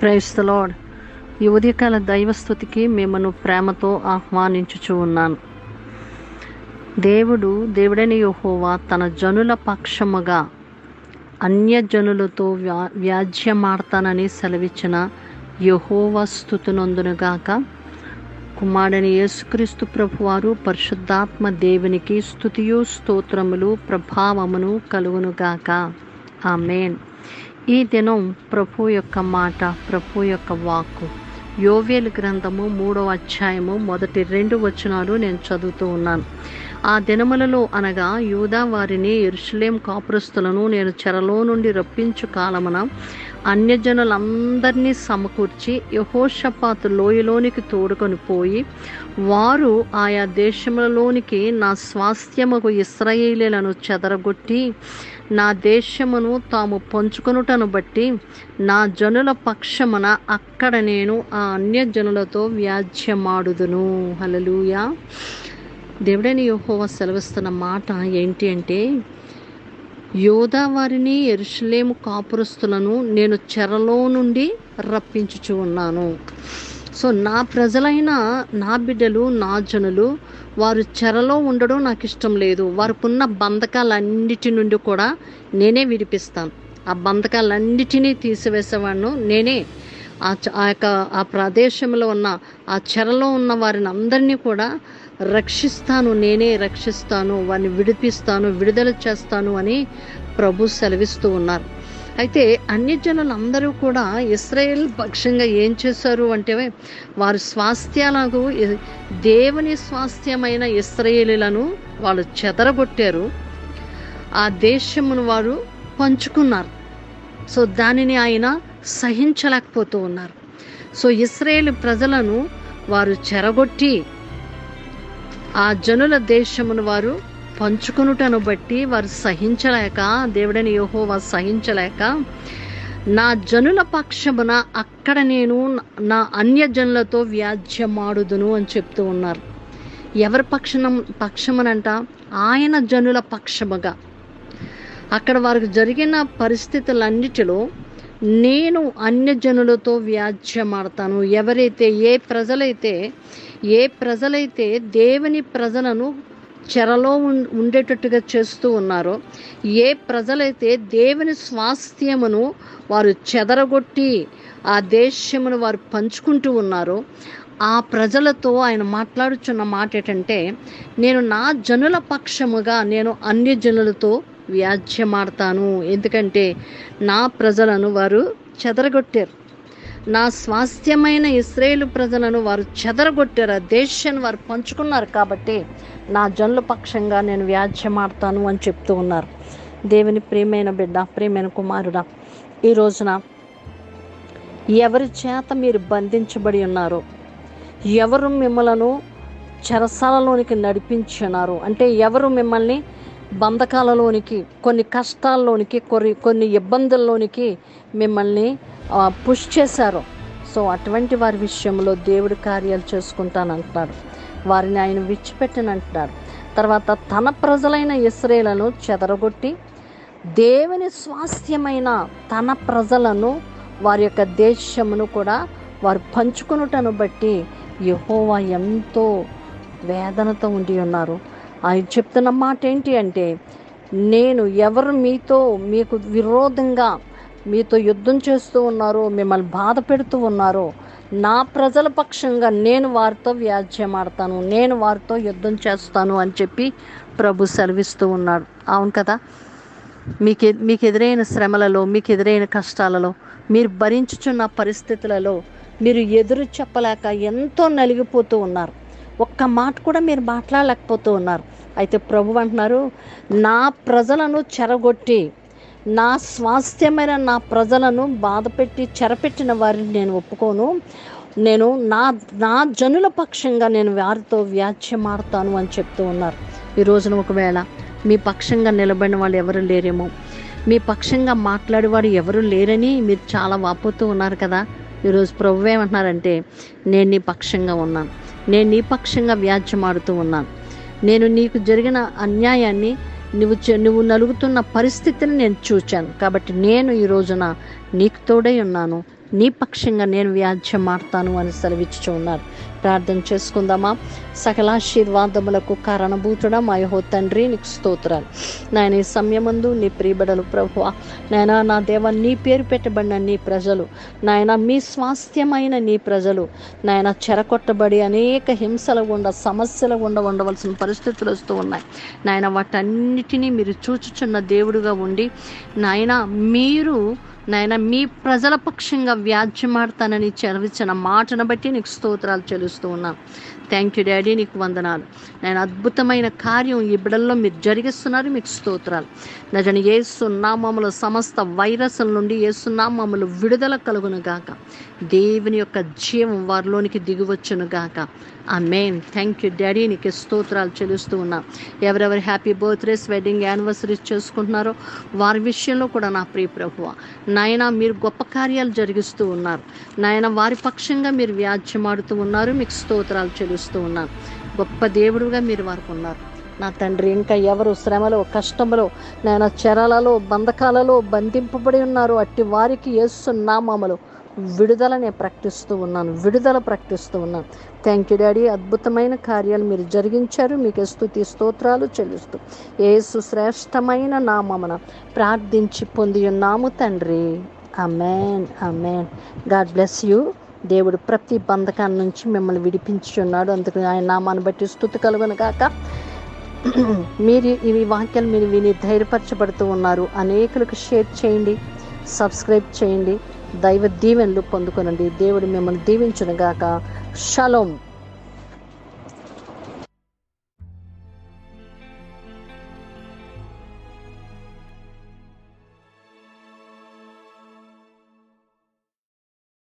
price the lord ఈ ఉదయకాల దైవస్థుతికి మిమ్మను ప్రేమతో ఆహ్వానించుచు ఉన్నాను దేవుడు దేవుడైన యెహోవా తన జనుల పక్షముగా అన్యజనులతో వ్యా వ్యాజ్యమాడతానని సెలవిచ్చిన యెహోవా స్థుతునందునుగాక కుమారుని యేసుక్రీస్తు ప్రభువారు పరిశుద్ధాత్మ దేవునికి స్థుతియు స్తోత్రములు ప్రభావమును కలుగునుగాక ఆమెన్ ఈ దినం ప్రభు యొక్క మాట ప్రభు యొక్క వాక్కు యోవేలు గ్రంథము మూడవ అధ్యాయము మొదటి రెండు వచనాలు నేను చదువుతూ ఉన్నాను ఆ దినములలో అనగా యూదా వారిని ఎరుషలేం కాపురస్తులను నేను చెరలో నుండి రప్పించు కాలమున అన్యజనులందరినీ సమకూర్చి యహోషపాతు లోయలోనికి తోడుకొని పోయి వారు ఆయా దేశములలోనికి నా స్వాస్థ్యముకు ఇస్రాయేలీలను చెదరగొట్టి నా దేశమును తాము పంచుకొనుటను బట్టి నా జనుల పక్షమున అక్కడ నేను ఆ అన్యజనులతో వ్యాజ్యమాడుదును హలలుయా దేవుడైన యెహోవా సెలవిస్తున్న మాట ఏంటి అంటే యోధా వారిని ఎరుషలేము కాపురస్తులను నేను చెరలో నుండి రప్పించుచు ఉన్నాను సో నా ప్రజలైన నా బిడ్డలు నా జనులు వారు చెరలో ఉండడం నాకు ఇష్టం లేదు వారికున్న బంధకాలన్నిటి నుండి కూడా నేనే విడిపిస్తాను ఆ బంధకాలన్నిటినీ తీసివేసేవాడిను నేనే ఆ చ- ఆ యొక్క ఆ ప్రదేశంలో ఉన్న ఆ చెరలో ఉన్న వారిని అందరినీ కూడా రక్షిస్తాను నేనే రక్షిస్తాను వారిని విడిపిస్తాను విడుదల చేస్తాను అని ప్రభు సెలవిస్తూ ఉన్నారు అయితే అన్యజనులందరూ కూడా ఇస్రాయేల్ పక్షంగా ఏం చేశారు అంటే వారు స్వాస్థ్యాలకు ఇ- దేవుని స్వాస్థ్యమైన ఇస్రాయేలీలను వాళ్ళు చెదరగొట్టారు ఆ దేశమును వారు పంచుకున్నారు సో దానిని ఆయన సహించలేకపోతూ ఉన్నారు సో ఇస్రాయేల్ ప్రజలను వారు చెరగొట్టి ఆ జనుల దేశమును వారు పంచుకొనుటను బట్టి వారు సహించలేక దేవుడని యెహోవా సహించలేక నా జనుల పక్షమున అక్కడ నేను నా అన్యజనులతో వ్యాజ్యమాడుదును అని చెప్తూ ఉన్నారు ఎవరి పక్షం పక్షమనంట ఆయన జనుల పక్షముగా అక్కడ వారికి జరిగిన పరిస్థితులన్నిటిలో నేను అన్యజనులతో వ్యాజ్యమాడతాను ఎవరైతే ఏ ప్రజలైతే ఏ ప్రజలైతే దేవుని ప్రజలను చెరలో ఉం- ఉండేటట్టుగా చేస్తూ ఉన్నారో ఏ ప్రజలైతే దేవుని స్వాస్థ్యమును వారు చెదరగొట్టి ఆ దేశమును వారు పంచుకుంటూ ఉన్నారో ఆ ప్రజలతో ఆయన మాట్లాడుచున్న మాట ఏంటంటే నేను నా జనుల పక్షముగా నేను అన్య జనులతో వ్యాజ్యమాడతాను ఎందుకంటే నా ప్రజలను వారు చెదరగొట్టారు నా స్వాస్థ్యమైన ఇస్రాయేలు ప్రజలను వారు చెదరగొట్టారు ఆ దేశాన్ని వారు పంచుకున్నారు కాబట్టి నా జనుల పక్షంగా నేను వ్యాజ్యమాడతాను అని చెప్తూ ఉన్నారు దేవుని ప్రియమైన బిడ్డ ప్రియమైన కుమారుడా ఈ రోజున ఎవరి చేత మీరు బంధించబడి ఉన్నారో ఎవరు మిమ్మలను చెరసాలలోనికి నడిపించున్నారు అంటే ఎవరు మిమ్మల్ని బంధకాలలోనికి కొన్ని కష్టాల్లోనికి కొన్ని కొన్ని ఇబ్బందుల్లోనికి మిమ్మల్ని ఆ, పుష్ చేశారు సో అటువంటి వారి విషయంలో దేవుడు కార్యాలు చేసుకుంటానంటున్నాడు వారిని ఆయన విడిచిపెట్టనంటున్నాడు తర్వాత తన ప్రజలైన ఇస్రేలను చెదరగొట్టి దేవుని స్వాస్థ్యమైన తన ప్రజలను వారి యొక్క దేశమును కూడా వారు పంచుకునుటను బట్టి యెహోవా ఎంతో వేదనతో ఉండి ఉన్నారు ఆయన చెప్తున్న మాట ఏంటి అంటే నేను ఎవరు మీతో మీకు విరోధంగా మీతో యుద్ధం చేస్తూ ఉన్నారో మిమ్మల్ని బాధ పెడుతూ ఉన్నారో నా ప్రజల పక్షంగా నేను వారితో వ్యాజ్యమాడతాను నేను వారితో యుద్ధం చేస్తాను అని చెప్పి ప్రభు సెలవిస్తూ ఉన్నాడు అవును కదా మీకు ఎ- మీకు ఎదురైన శ్రమలలో మీకు ఎదురైన కష్టాలలో మీరు భరించుచున్న పరిస్థితులలో మీరు ఎదురు చెప్పలేక ఎంతో నలిగిపోతూ ఉన్నారు ఒక్క మాట కూడా మీరు మాట్లాడలేకపోతూ ఉన్నారు అయితే ప్రభు అంటున్నారు నా ప్రజలను చెరగొట్టి నా స్వాస్థ్యమైన నా ప్రజలను బాధపెట్టి చెరపెట్టిన వారిని నేను ఒప్పుకోను నేను నా నా జనుల పక్షంగా నేను వారితో వ్యాజ్యమాడతాను అని చెప్తూ ఉన్నారు ఈ రోజున ఒకవేళ మీ పక్షంగా నిలబడిన వాళ్ళు ఎవరు లేరేమో మీ పక్షంగా మాట్లాడేవాడు ఎవరు లేరని మీరు చాలా వాపోతూ ఉన్నారు కదా ఈరోజు ప్రభు ఏమంటున్నారంటే నేను నీ పక్షంగా ఉన్నాను నేను నీ పక్షంగా వ్యాజ్యమాడుతూ ఉన్నాను నేను నీకు జరిగిన అన్యాయాన్ని నువ్వు చె- నువ్వు నలుగుతున్న పరిస్థితిని నేను చూచాను కాబట్టి నేను ఈ రోజున నీకు తోడై ఉన్నాను నీ పక్షంగా నేను వ్యాజ్యం మాడతాను అని సెలవిచ్చుచు ఉన్నారు ప్రార్థన చేసుకుందామా సకలాశీర్వాదములకు కారణభూతుడా మా యహో తండ్రి నీకు స్తోత్రాలు నాయన ఈ సమయమందు నీ ప్రియబడలు ప్రభు నాయన నా దేవ నీ పేరు పెట్టబడిన నీ ప్రజలు నాయన మీ స్వాస్థ్యమైన నీ ప్రజలు నాయన చెరకొట్టబడి అనేక హింసల గుండా సమస్యల గుండా ఉండవలసిన పరిస్థితులు వస్తూ ఉన్నాయి నాయన వాటన్నిటినీ మీరు చూచుచున్న దేవుడుగా ఉండి నాయన మీరు నాయన మీ ప్రజల పక్షంగా వ్యాజ్యమాడతానని చెలవిచ్చిన మాటను బట్టి నీకు స్తోత్రాలు చెల్లిస్తూ ఉన్నాను థ్యాంక్ యూ డాడీ నీకు వందనాలు నేను అద్భుతమైన కార్యం ఈ బిడల్లో మీరు జరిగిస్తున్నారు మీకు స్తోత్రాలు నజని ఏసునామములు సమస్త వైరస్ల నుండి ఏసునామములు విడుదల కలుగును గాక దేవుని యొక్క జీవం వారిలోనికి దిగివచ్చును గాక ఆ మెయిన్ థ్యాంక్ యూ డాడీ నీకు స్తోత్రాలు చెల్లిస్తూ ఉన్నా ఎవరెవరు హ్యాపీ బర్త్డేస్ వెడ్డింగ్ యానివర్సరీస్ చేసుకుంటున్నారో వారి విషయంలో కూడా నా ప్రియ ప్రభువ నాయన మీరు గొప్ప కార్యాలు జరిగిస్తూ ఉన్నారు నాయన వారి పక్షంగా మీరు వ్యాజ్యమాడుతూ ఉన్నారు మీకు స్తోత్రాలు చెల్లిస్తూ ఉన్నారు గొప్ప దేవుడుగా మీరు వారికి ఉన్నారు నా తండ్రి ఇంకా ఎవరు శ్రమలో కష్టంలో నేను చెరలలో బంధకాలలో బంధింపబడి ఉన్నారు అట్టి వారికి నామములు విడుదల నేను ప్రకటిస్తూ ఉన్నాను విడుదల ప్రకటిస్తూ ఉన్నాను థ్యాంక్ యూ డాడీ అద్భుతమైన కార్యాలు మీరు జరిగించారు మీకు స్తుతి స్తోత్రాలు చెల్లిస్తూ ఏసు శ్రేష్టమైన నామమున ప్రార్థించి పొంది ఉన్నాము తండ్రి amen amen God bless you దేవుడు ప్రతి బంధకాన్ని నుంచి మిమ్మల్ని విడిపించున్నాడు అందుకు ఆయన నామాన్ని బట్టి స్థుతి కలుగును కాక మీరు ఇవి వాక్యాలు మీరు విని ధైర్యపరచబడుతూ ఉన్నారు అనేకులకు షేర్ చేయండి సబ్స్క్రైబ్ చేయండి దైవ దీవెనలు పొందుకొనండి దేవుడు మిమ్మల్ని దీవించును గాక షలోం